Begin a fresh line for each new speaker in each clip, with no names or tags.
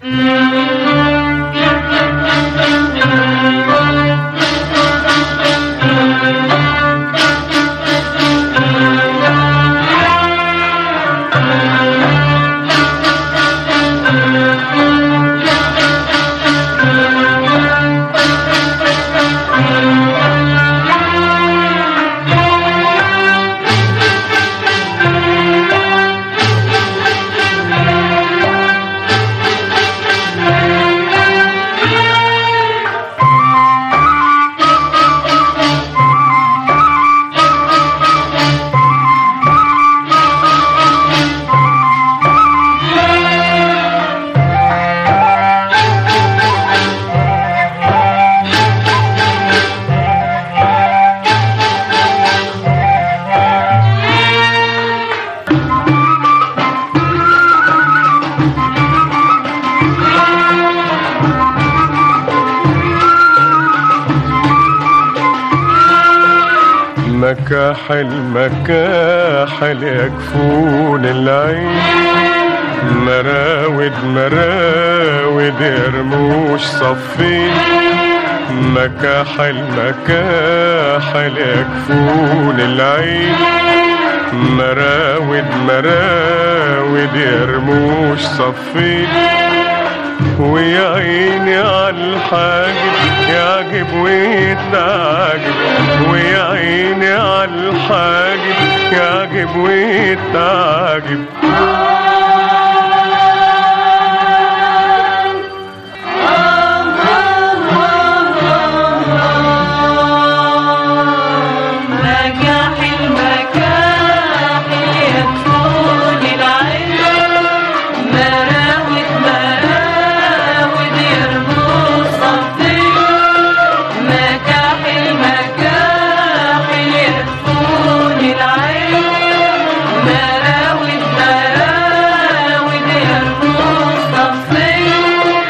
مكاحل مكاحل يكفون العين مراود مراود يرموش صفين مكاحل مكاحل يكفون العين مراود مراود يرموش صفين ويا عيني عالحاجب يعجب ويتعجب ويا عيني عالحاجب يعجب ويتعجب
مكاحل مكاحل يكفون العين مراود مراود يرموا صفين مكاحل مكاحل يكفون العين مراود مراود يرموا صفين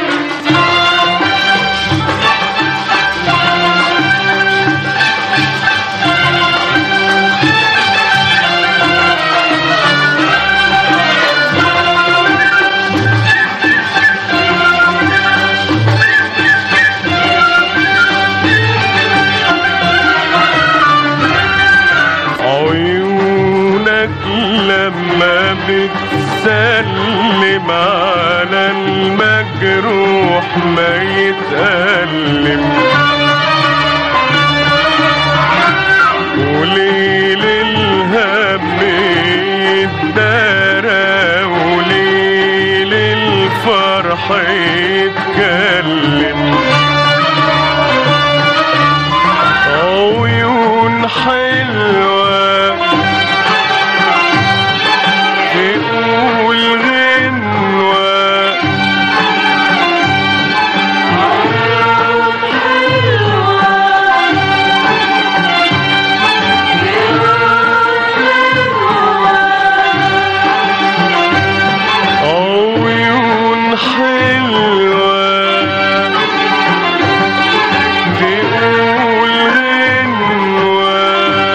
عيونك لما بتسلم على المجروح ما يتألم وليل الهم يتدارى وليل الفرح يتكلم عيون حلوة تقول غنوة عيون حلوة تقول غنوة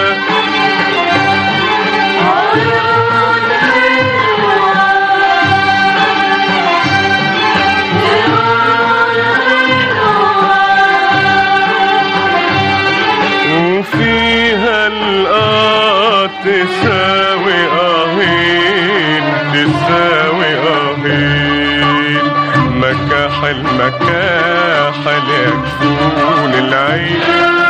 وفيها الآه تساوي آهين تساوي آهين مكاحل مكاحل يكفون العين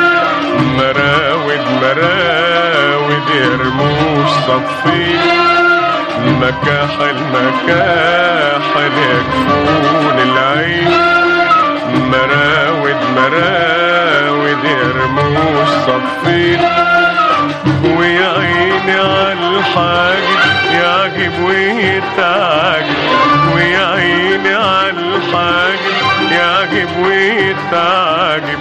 مراود مراود يرموش صفين مكاحل مكاحل يكفون العين مراود مراود يرموش صفين ويا عيني عالحاجب يعجب ويتعجب ويا عيني عالحاجب يعجب ويتعجب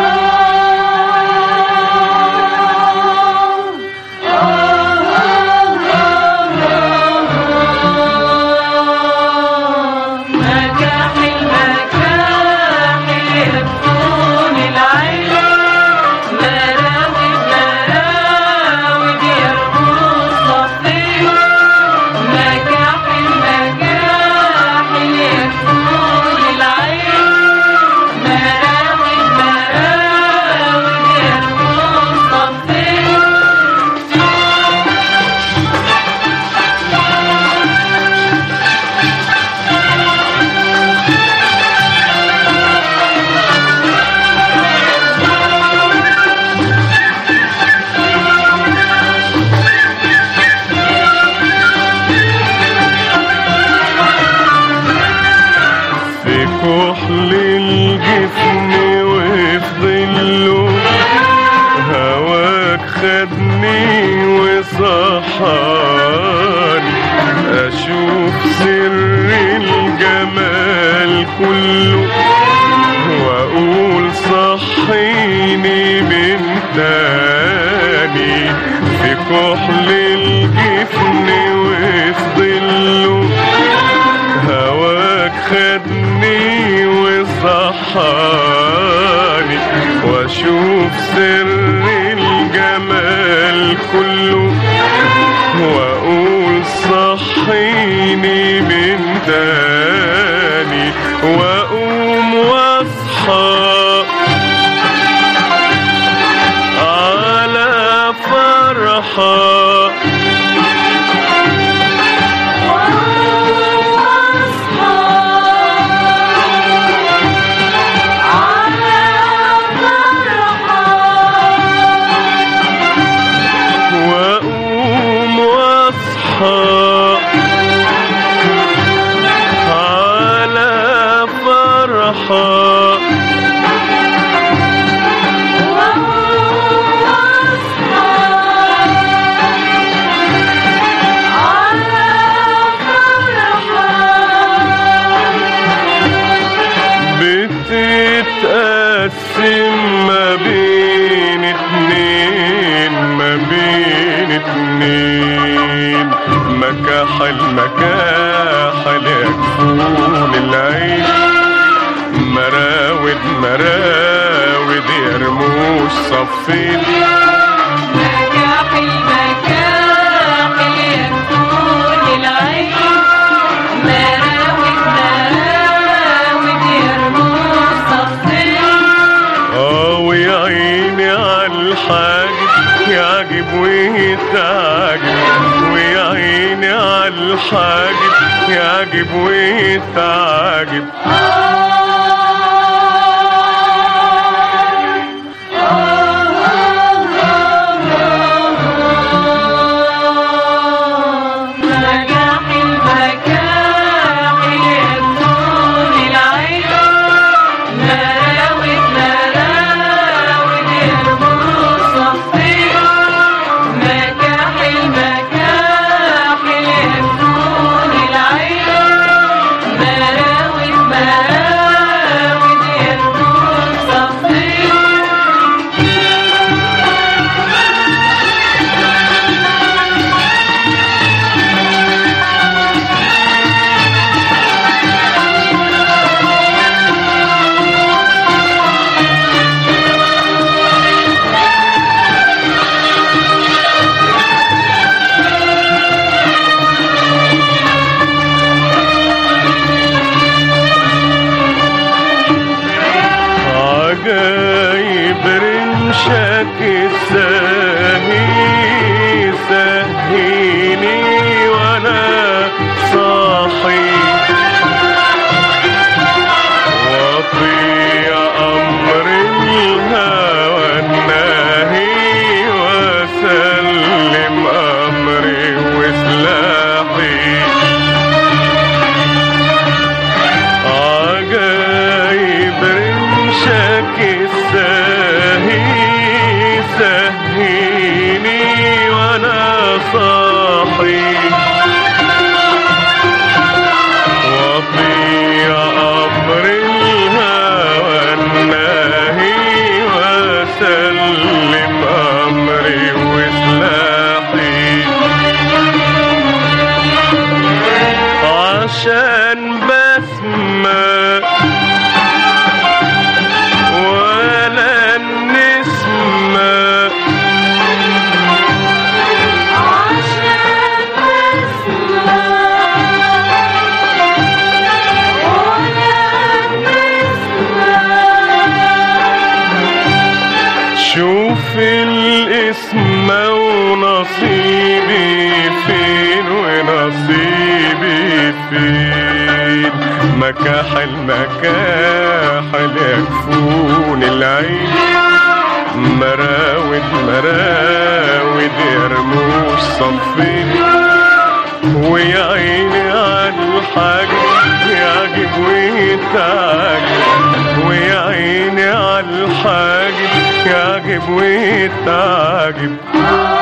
مكاحل مكاحل يكفون العين مراود مراود يرموا صفين مكاحل مكاحل يكفون
كحل الجفن وفي ظله هواك خدني وصحاني اشوف سر الجمال كله واقول صحيني من تاني في كحل الجفن وفي ظله هواك خدني وصحاني واشوف سر الجمال كله واقول صحيني من تاني واقوم واصحى على فرحه واقوم واصحى على فرحة بتتقسم ما بين اتنين ما بين اتنين مكاحل مكاحل يكفون العين مراود مراود يرموش صفين
مكاحل مكاحل يكون العين مراود مراود يرموز صفين
اه ويا عيني عالحاجب يعجب ويتعجب ويا عيني عالحاجب يعجب ويتعجب
مكاحل مكاحل يكون العين مراود مراود يرموز صفين مكاحل مكاحل يكون العين مراود مراود يرموز صفين
عجايب رمشك الساهي سهيني وانا صاحي واطيع امر الهوى الناهي وسلم امري وسلاحي عجايب رمشك الساهي سهيني وانا صاحي واطيع امر الهوى الناهي وسلم امري وسلاحي عشان بسمة ولا النسمة شوف الاسم ونصيبي فين ونصيبي فين مكاحل مكاحل يكفون العين مراود مراود يرموش صفين ويا عيني على الحاجب يعجب ويتعجب ويتعجب ويا عيني على الحاجب يعجب ويتعجب